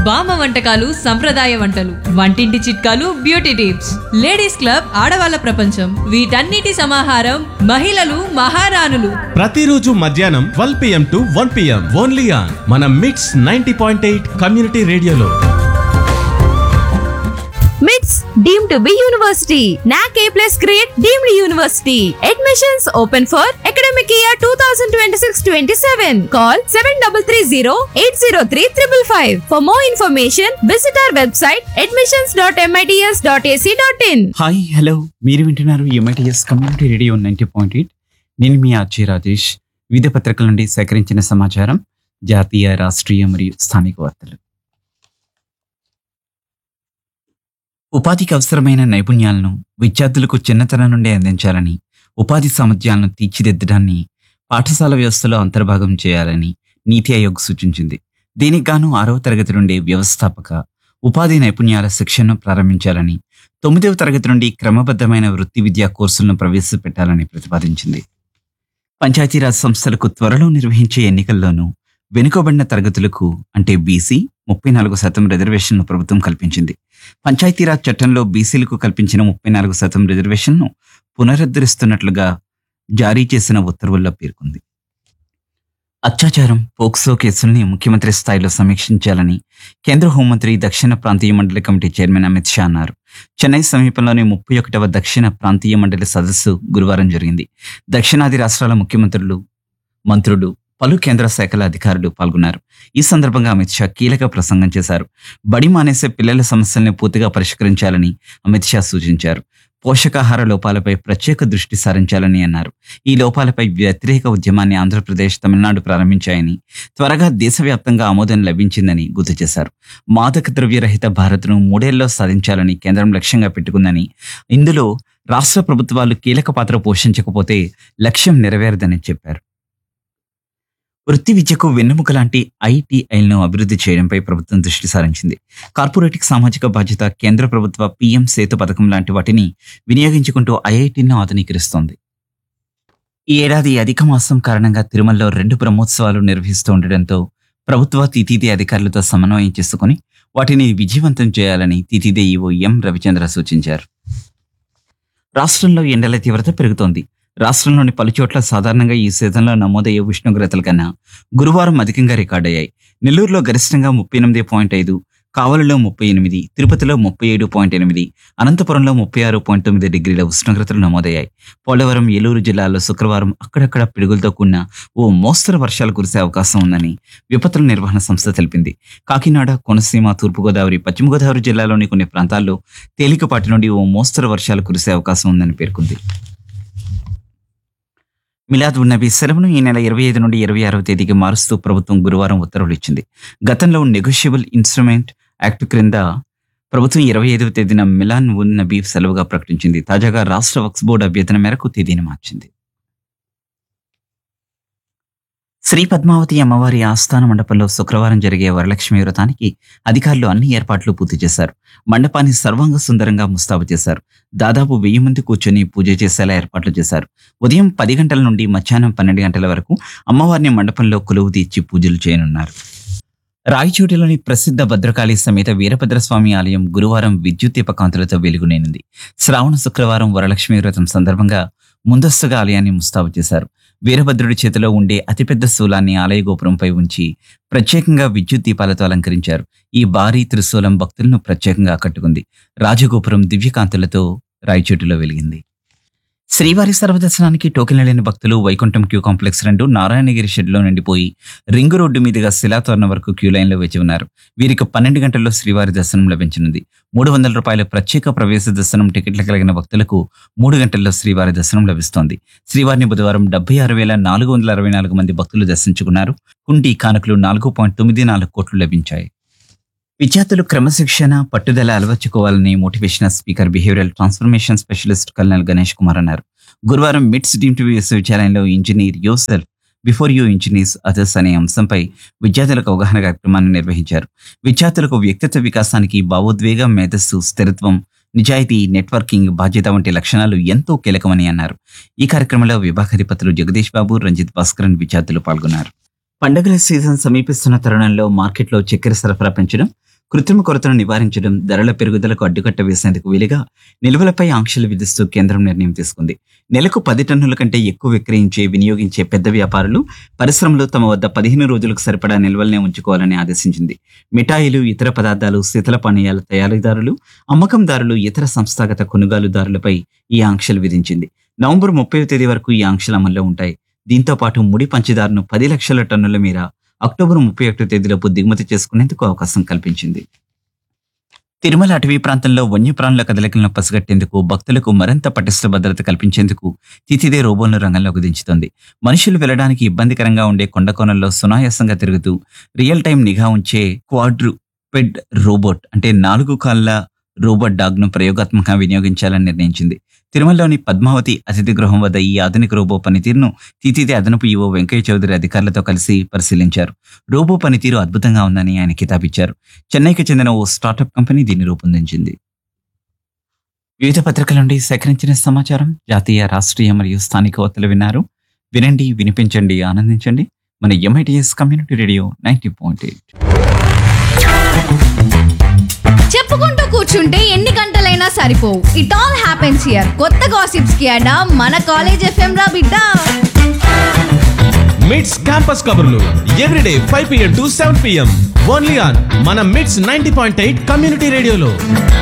బామ్మ వంటకాలు సంప్రదాయ వంటలు వంటింటి చిట్కాలు బ్యూటీ టిప్స్ లేడీస్ క్లబ్ ఆడవాళ్ళ ప్రపంచం వీటన్నిటి సమాహారం మహిళలు మహారాణులు ప్రతిరోజు మధ్యాహ్నం twelve PM to one PM only on మన MITS ninety point eight community రేడియోలో మిట్స్ deem to be university NAAC A plus grade deemed university admissions open for academic year two thousand twenty six twenty seven call seven double three zero eight zero three triple five for more information visit our website admissions dot MITS dot AC dot in hi hello మీరు వింటున్నారు MITS community radio ninety point eight నేను మీ RJ Rajesh వివిధ పత్రికల నుండి సేకరించిన సమాచారం జాతీయ రాష్ట్రీయ మరియు స్థానిక వార్తలు ఉపాధికి అవసరమైన నైపుణ్యాలను విద్యార్థులకు చిన్నతనం నుండి అందించాలని ఉపాధి సామర్థ్యాలను తీర్చిదిద్దడాన్ని పాఠశాల వ్యవస్థలో అంతర్భాగం చేయాలని నీతి ఆయోగ్ సూచించింది దీనికి గాను ఆరవ తరగతి నుండి వ్యవస్థాపక ఉపాధి నైపుణ్యాల శిక్షణను ప్రారంభించాలని తొమ్మిదవ తరగతి నుండి క్రమబద్ధమైన వృత్తి విద్యా కోర్సులను ప్రవేశపెట్టాలని ప్రతిపాదించింది పంచాయతీరాజ్ సంస్థలకు త్వరలో నిర్వహించే ఎన్నికల్లోనూ వెనుకబడిన తరగతులకు అంటే బీసీ ముప్పై నాలుగు శాతం రిజర్వేషన్ను ప్రభుత్వం కల్పించింది పంచాయతీరాజ్ చట్టంలో బీసీలకు కల్పించిన ముప్పై నాలుగు శాతం రిజర్వేషన్ను పునరుద్ధరిస్తున్నట్లుగా జారీ చేసిన ఉత్తర్వుల్లో పేర్కొంది అత్యాచారం పోక్సో కేసుల్ని ముఖ్యమంత్రి స్థాయిలో సమీక్షించాలని కేంద్ర హోంమంత్రి దక్షిణ ప్రాంతీయ మండలి కమిటీ చైర్మన్ అమిత్ షా అన్నారు చెన్నై సమీపంలోని ముప్పై ఒకటవ దక్షిణ ప్రాంతీయ మండలి సదస్సు గురువారం జరిగింది దక్షిణాది రాష్ట్రాల ముఖ్యమంత్రులు మంత్రులు పలు కేంద్ర శాఖల అధికారులు పాల్గొన్నారు ఈ సందర్భంగా అమిత్ షా కీలక ప్రసంగం చేశారు బడి మానేసే పిల్లల సమస్యల్ని పూర్తిగా పరిష్కరించాలని అమిత్ షా సూచించారు పోషకాహార లోపాలపై ప్రత్యేక దృష్టి సారించాలని అన్నారు ఈ లోపాలపై వ్యతిరేక ఉద్యమాన్ని ఆంధ్రప్రదేశ్ తమిళనాడు ప్రారంభించాయని త్వరగా దేశవ్యాప్తంగా ఆమోదం లభించిందని గుర్తు చేశారు మాదక ద్రవ్యరహిత భారత్ను మూడేళ్లలో సాధించాలని కేంద్రం లక్ష్యంగా పెట్టుకుందని ఇందులో రాష్ట్ర ప్రభుత్వాలు కీలక పాత్ర పోషించకపోతే లక్ష్యం నెరవేరదని చెప్పారు వృత్తి విద్యకు వెన్నెముక లాంటి ఐటీఐలను అభివృద్ధి చేయడంపై ప్రభుత్వం దృష్టి సారించింది కార్పొరేటిక్ సామాజిక బాధ్యత కేంద్ర ప్రభుత్వ పీఎం సేతు పథకం లాంటి వాటిని వినియోగించుకుంటూ ఐఐటీలను ఆధునీకరిస్తోంది ఈ ఏడాది అధిక మాసం కారణంగా తిరుమలలో రెండు బ్రహ్మోత్సవాలు నిర్వహిస్తూ ఉండడంతో ప్రభుత్వ తితిదే అధికారులతో సమన్వయం చేసుకుని వాటిని విజయవంతం చేయాలని తితిదే ఈవో ఎం రవిచంద్ర సూచించారు రాష్ట్రంలో ఎండల తీవ్రత పెరుగుతోంది రాష్ట్రంలోని పలుచోట్ల సాధారణంగా ఈ సీజన్లో నమోదయ్యే ఉష్ణోగ్రతల కన్నా గురువారం అధికంగా రికార్డయ్యాయి నెల్లూరులో గరిష్టంగా ముప్పై ఎనిమిది పాయింట్ ఐదు కావలిలో ముప్పై ఎనిమిది తిరుపతిలో ముప్పై ఏడు పాయింట్ ఎనిమిది అనంతపురంలో ముప్పై ఆరు పాయింట్ తొమ్మిది డిగ్రీల ఉష్ణోగ్రతలు నమోదయ్యాయి పోలవరం ఏలూరు జిల్లాలో శుక్రవారం అక్కడక్కడ పిడుగులతో కూడిన ఓ మోస్తరు వర్షాలు కురిసే అవకాశం ఉందని విపత్తుల నిర్వహణ సంస్థ తెలిపింది కాకినాడ కోనసీమ తూర్పుగోదావరి పశ్చిమ గోదావరి జిల్లాలోని కొన్ని ప్రాంతాల్లో తేలికపాటి నుండి ఓ మోస్తరు వర్షాలు కురిసే అవకాశం ఉందని పేర్కొంది మిలాద్ ఉన్నబీ సెలవును ఈ నెల ఇరవై ఐదు నుండి ఇరవై ఆరవ తేదీకి మారుస్తూ ప్రభుత్వం గురువారం ఉత్తర్వులు ఇచ్చింది గతంలో నెగోషియబుల్ ఇన్స్ట్రుమెంట్ యాక్ట్ క్రింద ప్రభుత్వం ఇరవై ఐదవ తేదీన మిలాన్ ఉన్ నబీ సెలవుగా ప్రకటించింది తాజాగా రాష్ట్ర వక్స్ బోర్డు అభ్యర్థన మేరకు తేదీని మార్చింది శ్రీ పద్మావతి అమ్మవారి ఆస్థాన మండపంలో శుక్రవారం జరిగే వరలక్ష్మి వ్రతానికి అధికారులు అన్ని ఏర్పాట్లు పూర్తి చేశారు మండపాన్ని సర్వాంగ సుందరంగా ముస్తాబు చేశారు దాదాపు వెయ్యి మంది కూర్చొని పూజ చేసేలా ఏర్పాట్లు చేశారు ఉదయం పది గంటల నుండి మధ్యాహ్నం పన్నెండు గంటల వరకు అమ్మవారిని మండపంలో కొలువు తీర్చి పూజలు చేయనున్నారు రాయచోటిలోని ప్రసిద్ధ భద్రకాళి సమేత వీరభద్రస్వామి ఆలయం గురువారం విద్యుత్ దీపకాంతులతో వెలుగునేనుంది శ్రావణ శుక్రవారం వరలక్ష్మి వ్రతం సందర్భంగా ముందస్తుగా ఆలయాన్ని ముస్తాబు చేశారు వీరభద్రుడి చేతిలో ఉండే అతిపెద్ద శూలాన్ని ఆలయ గోపురంపై ఉంచి ప్రత్యేకంగా విద్యుత్ దీపాలతో అలంకరించారు ఈ భారీ త్రిశూలం భక్తులను ప్రత్యేకంగా ఆకట్టుకుంది రాజగోపురం దివ్యకాంతులతో రాయచోటిలో వెలిగింది శ్రీవారి సర్వదర్శనానికి టోకెన్లు లేని భక్తులు వైకుంఠం క్యూ కాంప్లెక్స్ రెండు నారాయణగిరి షెడ్లో నిండిపోయి రింగు రోడ్డు మీదుగా శిలాతోరణ వరకు క్యూ లైన్లో వేచి ఉన్నారు వీరికి పన్నెండు గంటల్లో శ్రీవారి దర్శనం లభించనుంది మూడు వందల రూపాయల ప్రత్యేక ప్రవేశ దర్శనం టికెట్లు కలిగిన భక్తులకు మూడు గంటల్లో శ్రీవారి దర్శనం లభిస్తోంది శ్రీవారిని బుధవారం డెబ్బై ఆరు వేల నాలుగు వందల అరవై నాలుగు మంది భక్తులు దర్శించుకున్నారు కుండి కానుకలు నాలుగు పాయింట్ తొమ్మిది నాలుగు కోట్లు లభించాయి విద్యార్థులు క్రమశిక్షణ పట్టుదల అలవర్చుకోవాలని motivational speaker behavioural transformation specialist colonel Ganesh Kumar అన్నారు గురువారం మిట్స్ డీమ్ టీవీ విశ్వవిద్యాలయంలో engineer yourself before you engineer others అనే అంశంపై విద్యార్థులకు అవగాహన కార్యక్రమాన్ని నిర్వహించారు విద్యార్థులకు వ్యక్తిత్వ వికాసానికి భావోద్వేగం మేధస్సు స్థిరత్వం నిజాయితీ నెట్వర్కింగ్ బాధ్యత వంటి లక్షణాలు ఎంతో కీలకమని అన్నారు ఈ కార్యక్రమంలో విభాగాధిపతులు జగదీష్ బాబు రంజిత్ భాస్కరన్ విద్యార్థులు పాల్గొన్నారు పండుగల సీజన్ సమీపిస్తున్న తరుణంలో మార్కెట్లో చక్కెర సరఫరా పెంచడం కృత్రిమ కొరతను నివారించడం ధరల పెరుగుదలకు అడ్డుకట్ట వేసేందుకు వీలుగా నిల్వలపై ఆంక్షలు విధిస్తూ కేంద్రం నిర్ణయం తీసుకుంది నెలకు పది టన్నుల కంటే ఎక్కువ విక్రయించే వినియోగించే పెద్ద వ్యాపారులు పరిశ్రమలు తమ వద్ద పదిహేను రోజులకు సరిపడా నిల్వల్నే ఉంచుకోవాలని ఆదేశించింది మిఠాయిలు ఇతర పదార్థాలు శీతల పానీయాల తయారీదారులు అమ్మకందారులు ఇతర సంస్థాగత కొనుగోలుదారులపై ఈ ఆంక్షలు విధించింది నవంబర్ ముప్పై తేదీ వరకు ఈ ఆంక్షలు అమల్లో ఉంటాయి దీంతో పాటు ముడి పంచదారను పది లక్షల టన్నుల మేర అక్టోబర్ ముప్పై ఒకటో తేదీలోపు దిగుమతి చేసుకునేందుకు అవకాశం కల్పించింది తిరుమల అటవీ ప్రాంతంలో వన్యప్రాణుల కదలికలను పసిగట్టేందుకు భక్తులకు మరింత పటిష్ట భద్రత కల్పించేందుకు తితిదే రోబోలను రంగంలోకి దించుతోంది మనుషులు వెళ్లడానికి ఇబ్బందికరంగా ఉండే కొండ కోణంలో సునాయాసంగా తిరుగుతూ రియల్ టైం నిఘా ఉంచే క్వాడ్రు పెడ్ రోబోట్ అంటే నాలుగు కాళ్ళ రోబోట్ డాగ్ ను ప్రయోగాత్మకంగా వినియోగించాలని నిర్ణయించింది తిరుమలలోని పద్మావతి అతిథి గృహం వద్ద ఈ ఆధునిక రోబో పనితీరును తీతిదే అదనపు ఈవో వెంకయ్య చౌదరి అధికారులతో కలిసి పరిశీలించారు రోబో పనితీరు అద్భుతంగా ఉందని ఆయన కితాబిచ్చారు చెన్నైకి చెందిన ఓ స్టార్టప్ కంపెనీ దీన్ని రూపొందించింది వివిధ పత్రికల నుండి సేకరించిన సమాచారం జాతీయ రాష్ట్రీయ మరియు స్థానిక వార్తలు విన్నారు వినండి వినిపించండి ఆనందించండి మన MITS community radio ninety point eight చెప్పుకుంటూ కూర్చుంటే ఎన్ని గంటలైనా సరిపోవు ఇట్ ఆల్ హ్యాపెన్స్ హియర్ కొత్త గాసిప్స్ కి అడా మన కాలేజ్ ఎఫ్ఎం రా బిడ్డ మిట్స్ క్యాంపస్ కబుర్లు everyday five PM to seven PM only on మన MITS ninety point eight community రేడియోలో